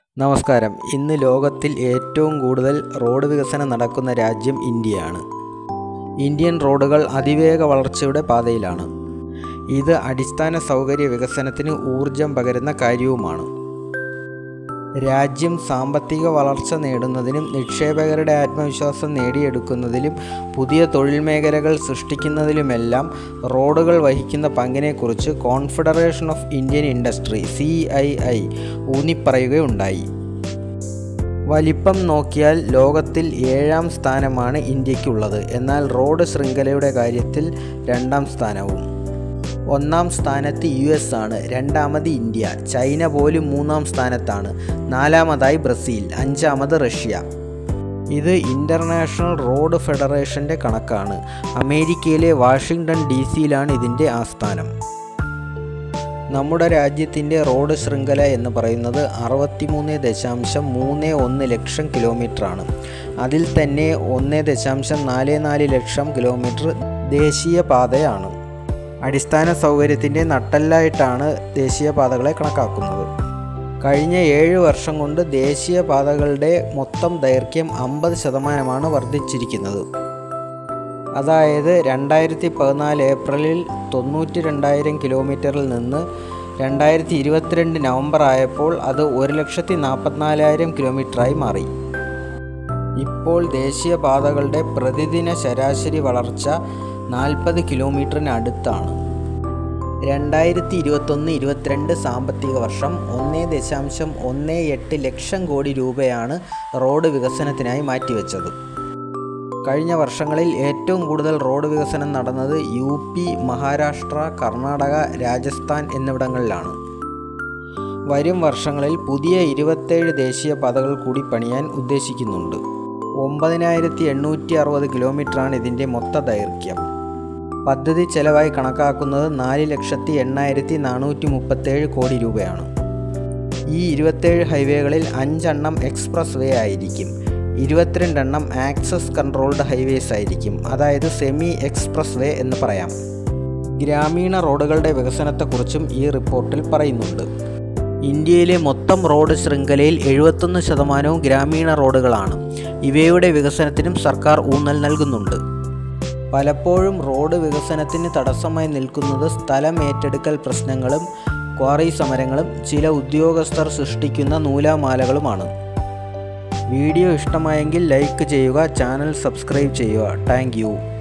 നമസ്കാരം ഇന്ന് ലോകത്തിൽ ഏറ്റവും കൂടുതൽ റോഡ് വികസനം നടക്കുന്ന രാജ്യം ഇന്ത്യയാണ് ഇന്ത്യൻ റോഡുകൾ അതിവേഗ വളർച്ചയുടെ പാതയിലാണ് ഇത് അടിസ്ഥാന സൗകര്യ വികസനത്തിന് ഊർജം പകരുന്ന കാര്യവുമാണ് രാജ്യം സാമ്പത്തിക വളർച്ച നേടുന്നതിനും നിക്ഷേപകരുടെ ആത്മവിശ്വാസം നേടിയെടുക്കുന്നതിലും പുതിയ തൊഴിൽ മേഖലകൾ സൃഷ്ടിക്കുന്നതിലുമെല്ലാം റോഡുകൾ വഹിക്കുന്ന പങ്കിനെക്കുറിച്ച് confederation of Indian industry C I I ഊന്നിപ്പറയുകയുണ്ടായി വലിപ്പം നോക്കിയാൽ ലോകത്തിൽ ഏഴാം സ്ഥാനമാണ് ഇന്ത്യക്കുള്ളത് എന്നാൽ റോഡ് ശൃംഖലയുടെ കാര്യത്തിൽ രണ്ടാം സ്ഥാനവും ഒന്നാം സ്ഥാനത്ത് യു എസ് ആണ് രണ്ടാമത് ഇന്ത്യ ചൈന പോലും മൂന്നാം സ്ഥാനത്താണ് നാലാമതായി ബ്രസീൽ അഞ്ചാമത് റഷ്യ ഇത് ഇൻ്റർനാഷണൽ റോഡ് ഫെഡറേഷൻ്റെ കണക്കാണ് അമേരിക്കയിലെ വാഷിങ്ടൺ ഡി സിയിലാണ് ഇതിൻ്റെ ആസ്ഥാനം നമ്മുടെ രാജ്യത്തിൻ്റെ റോഡ് ശൃംഖല എന്ന് പറയുന്നത് അറുപത്തിമൂന്ന് ദശാംശം മൂന്ന് ഒന്ന് ലക്ഷം കിലോമീറ്ററാണ് അതിൽ തന്നെ ഒന്ന് ദശാംശം നാല് നാല് ലക്ഷം കിലോമീറ്റർ ദേശീയപാതയാണ് അടിസ്ഥാന സൗകര്യത്തിൻ്റെ നട്ടെല്ലായിട്ടാണ് ദേശീയപാതകളെ കണക്കാക്കുന്നത് കഴിഞ്ഞ ഏഴ് വർഷം കൊണ്ട് ദേശീയപാതകളുടെ മൊത്തം ദൈർഘ്യം അമ്പത് ശതമാനമാണ് വർദ്ധിച്ചിരിക്കുന്നത് അതായത് രണ്ടായിരത്തി പതിനാല് ഏപ്രിലിൽ തൊണ്ണൂറ്റി രണ്ടായിരം കിലോമീറ്ററിൽ നിന്ന് രണ്ടായിരത്തി ഇരുപത്തിരണ്ട് നവംബർ ആയപ്പോൾ അത് ഒരു ലക്ഷത്തി നാൽപ്പത്തിനാലായിരം കിലോമീറ്ററായി മാറി ഇപ്പോൾ ദേശീയപാതകളുടെ പ്രതിദിന ശരാശരി വളർച്ച നാൽപ്പത് കിലോമീറ്ററിന് അടുത്താണ് രണ്ടായിരത്തി ഇരുപത്തൊന്ന് ഇരുപത്തിരണ്ട് സാമ്പത്തിക വർഷം ഒന്ന് ദശാംശം ഒന്ന് എട്ട് ലക്ഷം കോടി രൂപയാണ് റോഡ് വികസനത്തിനായി മാറ്റിവെച്ചത് കഴിഞ്ഞ വർഷങ്ങളിൽ ഏറ്റവും കൂടുതൽ റോഡ് വികസനം നടന്നത് യു പി മഹാരാഷ്ട്ര കർണാടക രാജസ്ഥാൻ എന്നിവിടങ്ങളിലാണ് വരും വർഷങ്ങളിൽ പുതിയ ഇരുപത്തേഴ് ദേശീയപാതകൾ കൂടി പണിയാൻ ഉദ്ദേശിക്കുന്നുണ്ട് ഒമ്പതിനായിരത്തി എണ്ണൂറ്റി അറുപത് കിലോമീറ്ററാണ് ഇതിൻ്റെ മൊത്ത ദൈർഘ്യം പദ്ധതി ചെലവായി കണക്കാക്കുന്നത് നാല് ലക്ഷത്തി എണ്ണായിരത്തി നാനൂറ്റി മുപ്പത്തേഴ് കോടി രൂപയാണ് ഈ ഇരുപത്തേഴ് ഹൈവേകളിൽ അഞ്ചെണ്ണം എക്സ്പ്രസ് വേ ആയിരിക്കും ഇരുപത്തിരണ്ടെണ്ണം ആക്സസ് കൺട്രോൾഡ് ഹൈവേസ് ആയിരിക്കും അതായത് സെമി എക്സ്പ്രസ് വേ എന്ന് പറയാം ഗ്രാമീണ റോഡുകളുടെ വികസനത്തെക്കുറിച്ചും ഈ റിപ്പോർട്ടിൽ പറയുന്നുണ്ട് ഇന്ത്യയിലെ മൊത്തം റോഡ് ശൃംഖലയിൽ എഴുപത്തൊന്ന് ശതമാനവും ഗ്രാമീണ റോഡുകളാണ് ഇവയുടെ വികസനത്തിനും സർക്കാർ ഊന്നൽ നൽകുന്നുണ്ട് പലപ്പോഴും റോഡ് വികസനത്തിന് തടസ്സമായി നിൽക്കുന്നത് സ്ഥലം ഏറ്റെടുക്കൽ പ്രശ്നങ്ങളും ക്വാറി സമരങ്ങളും ചില ഉദ്യോഗസ്ഥർ സൃഷ്ടിക്കുന്ന നൂലാമാലകളുമാണ് വീഡിയോ ഇഷ്ടമായെങ്കിൽ ലൈക്ക് ചെയ്യുക ചാനൽ സബ്സ്ക്രൈബ് ചെയ്യുക താങ്ക്